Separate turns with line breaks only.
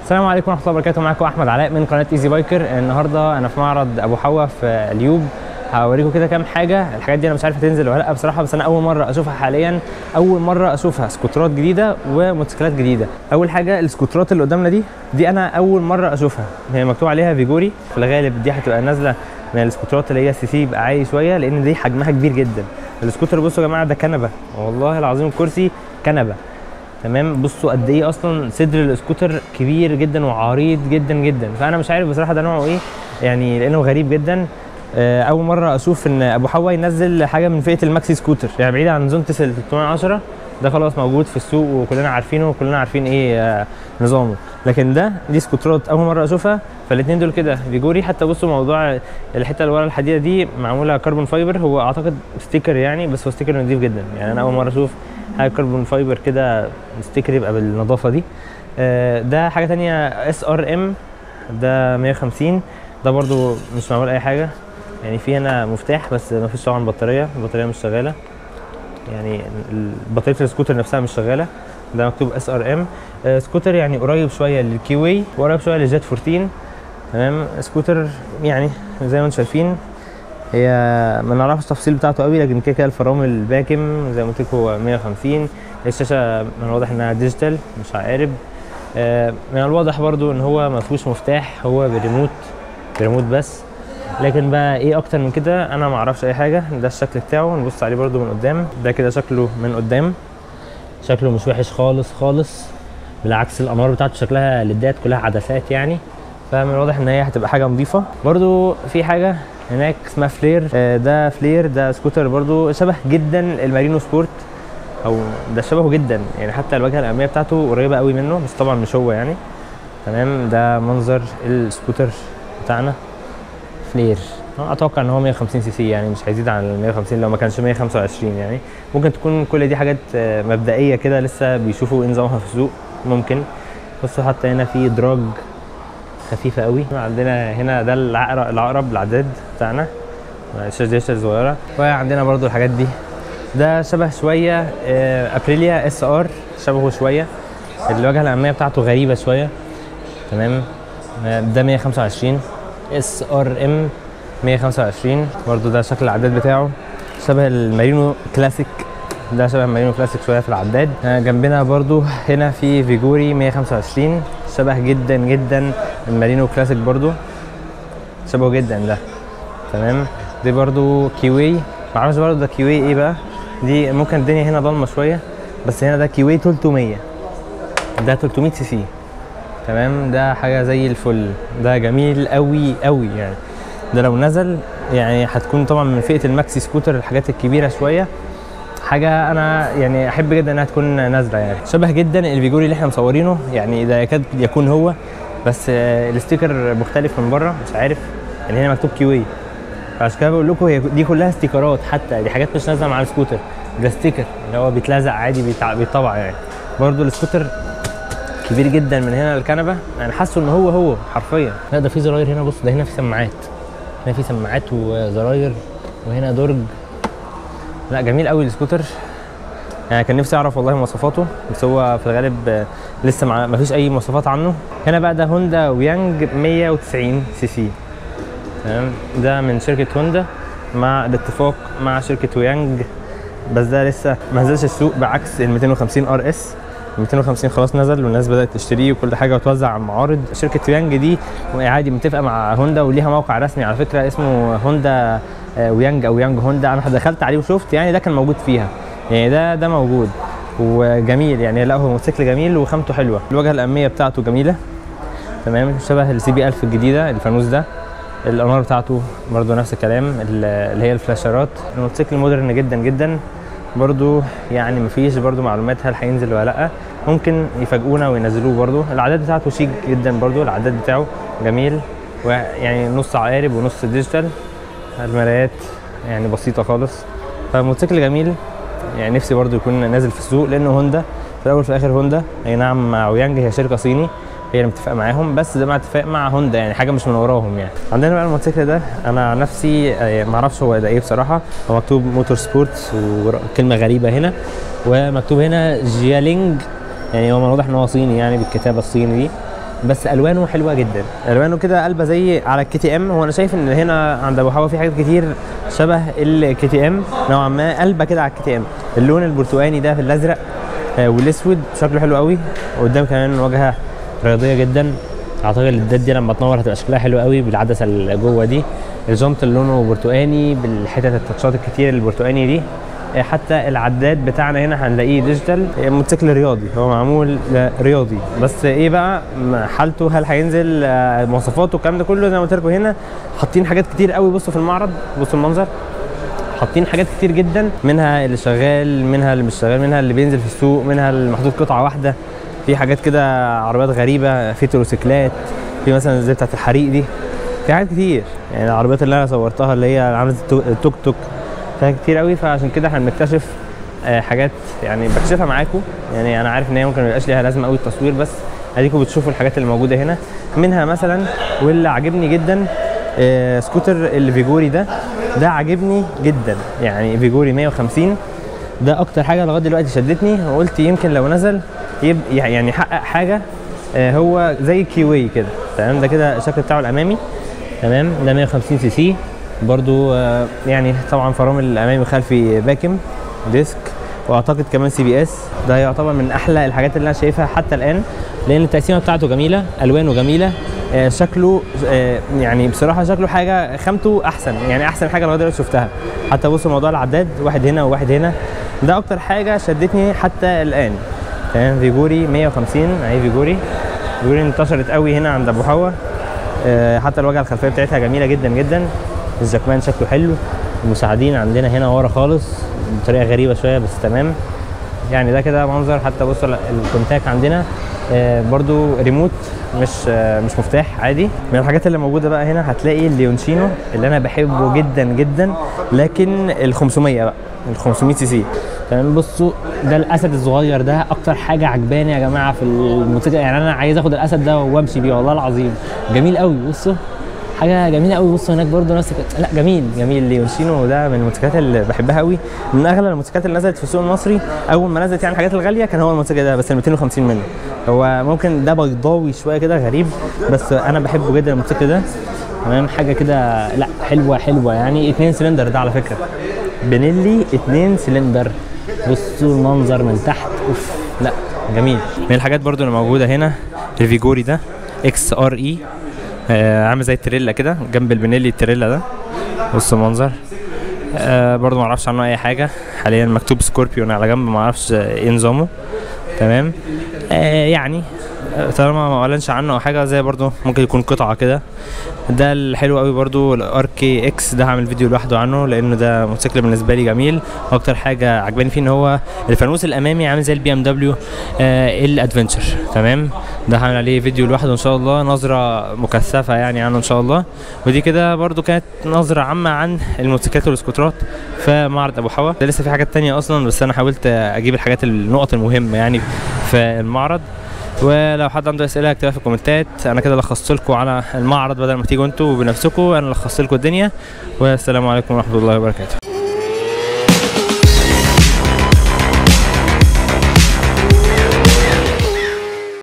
السلام عليكم ورحمه الله وبركاته معاكم احمد علاء من قناه ايزي بايكر النهارده انا في معرض ابو حوا في اليوب هوريكم كده كام حاجه الحاجات دي انا مش عارف هتنزل ولا لا بصراحه بس انا اول مره اشوفها حاليا اول مره اشوفها سكوترات جديده وموتوسيكلات جديده اول حاجه السكوترات اللي قدامنا دي دي انا اول مره اشوفها هي مكتوب عليها فيجوري في الغالب دي هتبقى نازله من السكوترات اللي هي سي سي يبقى عالي شويه لان دي حجمها كبير جدا السكوتر بصوا يا جماعه ده كنبه والله العظيم الكرسي كنبه تمام بصوا قد ايه اصلا صدر السكوتر كبير جدا وعريض جدا جدا فانا مش عارف بصراحه ده نوعه ايه يعني لانه غريب جدا آه، اول مره اشوف ان ابو حوا ينزل حاجه من فئه الماكسي سكوتر يعني بعيد عن زونتس ال 310 ده خلاص موجود في السوق وكلنا عارفينه وكلنا عارفين ايه آه، نظامه لكن ده دي سكوترات اول مره اشوفها فالاثنين دول كده فيجوري حتى بصوا موضوع الحته اللي ورا الحديده دي معموله كربون فايبر هو اعتقد ستيكر يعني بس هو ستيكر نضيف جدا يعني انا اول مره اشوف حاجه كربون فايبر كده ستيكر يبقى بالنظافه دي آه، ده حاجه تانية اس ار ام ده 150 ده برضو مش معمول اي حاجه يعني في هنا مفتاح بس ما فيش طبعا بطاريه البطاريه مش شغاله يعني ال- بطاريه السكوتر نفسها مش شغاله ده مكتوب اس ار ام سكوتر يعني قريب شويه للكيوي وقريب شويه للجيت 14 تمام سكوتر يعني زي ما انتم شايفين هي ما نعرفش التفاصيل بتاعته قوي لكن كده كده الفرامل باكم زي ما قلت لكم هو 150 الشاشه من الواضح انها ديجيتال مش عقارب آه، من الواضح برضو ان هو ما فيهوش مفتاح هو بريموت بريموت بس لكن بقى ايه اكتر من كده انا ما اعرفش اي حاجه ده الشكل بتاعه نبص عليه برضو من قدام ده كده شكله من قدام شكله مش وحش خالص خالص بالعكس الانوار بتاعته شكلها ليدات كلها عدسات يعني فمن الواضح ان هي هتبقى حاجه نظيفه برضو في حاجه هناك اسمها فلير آه، ده فلير ده سكوتر برضو شبه جدا المارينو سبورت او ده شبهه جدا يعني حتى الواجهه الاماميه بتاعته قريبه قوي منه بس طبعا مش هو يعني تمام ده منظر السكوتر بتاعنا فلير اتوقع ان هو 150 سي سي يعني مش هيزيد عن ال 150 لو ما كانش 125 يعني ممكن تكون كل دي حاجات آه، مبدئيه كده لسه بيشوفوا ايه نظامها في السوق ممكن بصوا حتى هنا في دراج خفيفه قوي عندنا هنا ده العقرب العقرب العداد بتاعنا الشاشه دي شاشه صغيره وعندنا برضو الحاجات دي ده شبه شويه آه، ابريليا اس ار شبهه شويه الواجهه الاماميه بتاعته غريبه شويه تمام آه، ده 125 اس ار ام 125 برضو ده شكل العداد بتاعه شبه المارينو كلاسيك ده شبه المارينو كلاسيك شويه في العداد آه، جنبنا برضو هنا في فيجوري 125 شبه جدا جدا المارينو كلاسيك برضو شبهه جدا ده تمام دي برضو كيوي معرفش برضو ده كيوي ايه بقى دي ممكن الدنيا هنا ضلمه شويه بس هنا ده كيوي 300 ده 300 سي سي تمام ده حاجه زي الفل ده جميل قوي قوي يعني ده لو نزل يعني هتكون طبعا من فئه الماكسي سكوتر الحاجات الكبيره شويه حاجه انا يعني احب جدا انها تكون نازله يعني شبه جدا الفيجوري اللي احنا مصورينه يعني ده يكاد يكون هو بس آه، الستيكر مختلف من بره مش عارف يعني هنا مكتوب كيوي فعشان كده بقول لكم هي دي كلها استيكرات حتى دي حاجات مش نازله مع السكوتر ده ستيكر اللي هو بيتلزق عادي بيتع- بيتطبع يعني برضو السكوتر كبير جدا من هنا للكنبه انا حاسه ان هو هو حرفيا لا ده في زراير هنا بص ده هنا في سماعات هنا في سماعات وزراير وهنا درج لا جميل قوي السكوتر يعني كان نفسي اعرف والله مواصفاته بس هو في الغالب آه، لسه مع ما فيش اي مواصفات عنه هنا بقى ده هوندا ويانج 190 سي سي تمام ده من شركه هوندا مع الاتفاق مع شركه ويانج بس ده لسه ما نزلش السوق بعكس ال 250 ار اس 250 خلاص نزل والناس بدات تشتريه وكل حاجه وتوزع على المعارض شركه يانج دي عادي متفقه مع هوندا وليها موقع رسمي على فكره اسمه هوندا آه، ويانج او يانج هوندا انا دخلت عليه وشفت يعني ده كان موجود فيها يعني ده ده موجود وجميل يعني لا هو موتوسيكل جميل وخامته حلوه الواجهه الاماميه بتاعته جميله تمام شبه السي بي 1000 الجديده الفانوس ده الانوار بتاعته برضو نفس الكلام ال- اللي هي الفلاشرات الموتوسيكل مودرن جدا جدا برضو يعني مفيش برضو معلومات هل هينزل ولا لا ممكن يفاجئونا وينزلوه برضو العداد بتاعته شيك جدا برضو العداد بتاعه جميل ويعني نص عقارب ونص ديجيتال المرايات يعني بسيطه خالص فموتوسيكل جميل يعني نفسي برضو يكون نازل في السوق لانه هوندا في الاول وفي الاخر هوندا اي نعم مع ويانج هي شركه صيني هي اللي متفقه معاهم بس ده مع اتفاق مع هوندا يعني حاجه مش من وراهم يعني عندنا بقى الموتوسيكل ده انا عن نفسي آه، ما اعرفش هو ده ايه بصراحه هو مكتوب موتور سبورت وكلمه غريبه هنا ومكتوب هنا جيالينج يعني هو من واضح ان هو صيني يعني بالكتابه الصيني دي بس الوانه حلوه جدا الوانه كده قلبه زي على الكي تي ام هو انا شايف ان هنا عند ابو حوا في حاجات كتير شبه الكي تي ام نوعا ما قلبه كده على الكي تي ام اللون البرتقاني ده في الازرق آه، والاسود شكله حلو قوي وقدام كمان واجهه رياضيه جدا اعتقد الليدات دي لما تنور هتبقى شكلها حلو قوي بالعدسه اللي جوه دي الجنط اللي لونه برتقاني بالحتت التاتشات الكتير البرتقاني دي آه، حتى العداد بتاعنا هنا هنلاقيه ديجيتال آه، موتوسيكل رياضي هو معمول ل- رياضي بس ايه بقى م- حالته هل هينزل آه، مواصفاته الكلام ده كله زي ما قلت لكم هنا حاطين حاجات كتير قوي بصوا في المعرض بصوا المنظر حاطين حاجات كتير جدا منها اللي شغال منها اللي مش شغال منها اللي بينزل في السوق منها اللي محطوط قطعه واحده في حاجات كده عربيات غريبه في تروسيكلات في مثلا زي بتاعت الحريق دي في حاجات كتير يعني العربيات اللي انا صورتها اللي هي عامله التو- التوك توك فيها كتير قوي فعشان كده احنا بنكتشف آه، حاجات يعني بكشفها معاكم يعني انا عارف ان هي ممكن ما يبقاش ليها لازمه قوي التصوير بس اديكم بتشوفوا الحاجات اللي موجوده هنا منها مثلا واللي عاجبني جدا آه، سكوتر الفيجوري ده ده عاجبني جدا يعني فيجوري 150 ده اكتر حاجه لغايه دلوقتي شدتني وقلت يمكن لو نزل يب يعني يحقق حاجه آه، هو زي كيوي كده تمام ده كده الشكل بتاعه الامامي تمام ده 150 سي سي برضو آه، يعني طبعا فرامل الامامي والخلفي باكم ديسك واعتقد كمان سي بي اس ده يعتبر من احلى الحاجات اللي انا شايفها حتى الان لان التقسيمه بتاعته جميله الوانه جميله آه، شكله آه، يعني بصراحه شكله حاجه خامته احسن يعني احسن حاجه لغايه دلوقتي شفتها حتى بصوا موضوع العداد واحد هنا وواحد هنا ده اكتر حاجه شدتني حتى الان تمام فيجوري 150 اهي فيجوري فيجوري انتشرت قوي هنا عند ابو حوا آه، حتى الواجهه الخلفيه بتاعتها جميله جدا جدا الجاكمان شكله حلو المساعدين عندنا هنا ورا خالص بطريقه غريبه شويه بس تمام يعني ده كده منظر حتى بصوا ال- الكونتاك عندنا آه، برضو ريموت مش آه، مش مفتاح عادي من الحاجات اللي موجوده بقى هنا هتلاقي الليونشينو اللي انا بحبه جدا جدا لكن ال 500 بقى ال 500 سي سي تمام بصوا ده الاسد الصغير ده اكتر حاجه عجباني يا جماعه في الموتوسيكل يعني انا عايز اخد الاسد ده وامشي بيه والله العظيم جميل قوي بصوا حاجه جميله قوي بصوا هناك برضو نفس الك- لا جميل جميل ليونشينو ده من الموتوسيكلات اللي بحبها قوي من اغلى الموتوسيكلات اللي نزلت في السوق المصري اول ما نزلت يعني الحاجات الغاليه كان هو الموتوسيكل ده بس ال 250 منه هو ممكن ده بيضاوي شويه كده غريب بس انا بحبه جدا الموتوسيكل ده تمام حاجه كده لا حلوه حلوه يعني اتنين سلندر ده على فكره بنيلي اتنين سلندر بصوا المنظر من تحت اوف لا جميل من الحاجات برضو اللي موجوده هنا الفيجوري ده اكس ار اي آه عامل زي التريلا كده جنب البنيلي التريلا ده بص المنظر آه برضو ما اعرفش عنه اي حاجه حاليا مكتوب سكوربيون على جنب ما اعرفش آه، ايه نظامه تمام آه يعني آه، طالما ما اعلنش عنه او حاجه زي برضو ممكن يكون قطعه كده ده الحلو قوي برضو الار كي اكس ده هعمل فيديو لوحده عنه لانه ده موتوسيكل بالنسبه لي جميل واكتر حاجه عجباني فيه ان هو الفانوس الامامي عامل زي البي ام دبليو الادفنتشر تمام ده هعمل عليه فيديو لوحده ان شاء الله نظره مكثفه يعني عنه ان شاء الله ودي كده برضو كانت نظره عامه عن الموتوسيكلات والسكوترات في معرض ابو حوا ده لسه في حاجات تانية اصلا بس انا حاولت اجيب الحاجات النقط المهمه يعني في المعرض ولو حد عنده اسئله اكتبها في الكومنتات انا كده لخصت لكم على المعرض بدل ما تيجوا انتوا بنفسكم انا لخصت لكم الدنيا والسلام عليكم ورحمه الله وبركاته